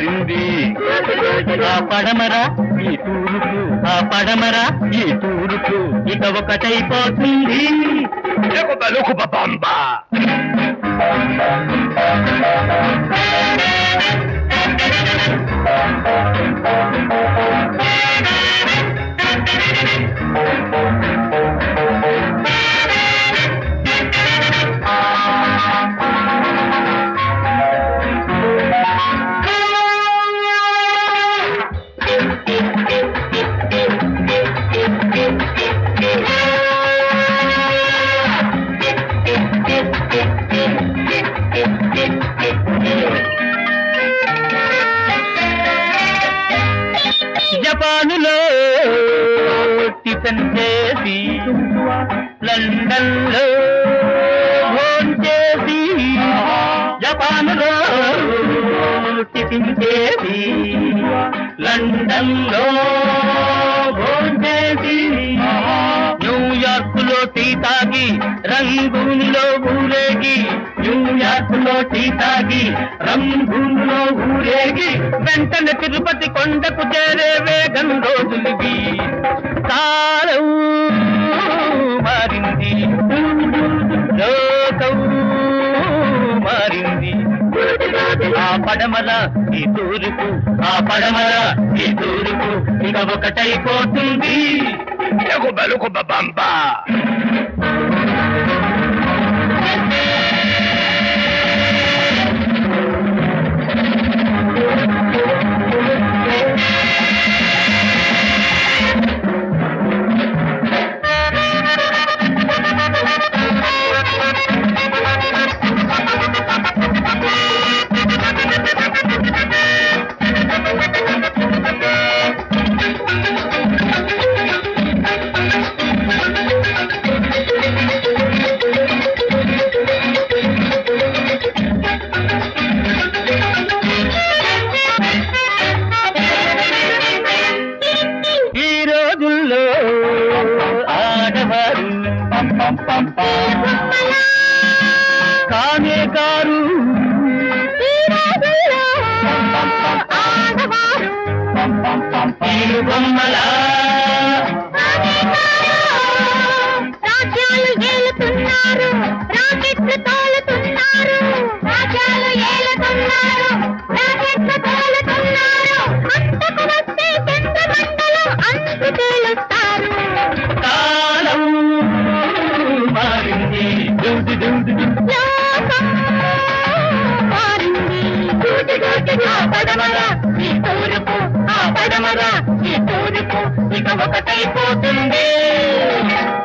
మారింది ఆ పడమర ఈ తూరుపు ఆ పడమర ఈ తూరుపు ఇక ఒకటైపోతుంది Lukuba, lukuba, bamba. జపానులో టిఫిన్ చేసి లండన్ లో చేసి జపానులో టిఫిన్ చేసి లండన్ లో చేసి న్యూయార్క్ లో టీ తాగి రంగూన్లో ఊరేగి న్యూయార్క్ లో టీ తాగి రంగూన్లో ఊరేగి వెంటనే తిరుపతి కొండకు చేరే వేగం రోజులివి కాలం మారింది లోకం మారింది ఆ పడమల ఈ తూర్పు ఆ పడమల ఈ తూర్పు ఇక ఒకటైపోతుంది Lukuba, lukuba, bamba. ఈ రోజుల్లో ఆడవారు కానే కారు తీరు బొమ్మలా రాజ్యాలు ఏలుతున్నారు రాకెట్లు తోలుతున్నారు రాజ్యాలు ఏలుతున్నారు రాకెట్లు తోలుతున్నారు అంతకు వస్తే చంద్రమండలం అంతు తేలుస్తారు కాలం మారింది డుండు డుండు డుండు. లోకం మారింది ఆ పడమర ఈ తూర్పు ఆ పడమర ఈ తూర్పు ఇక ఒకటైపోతుంది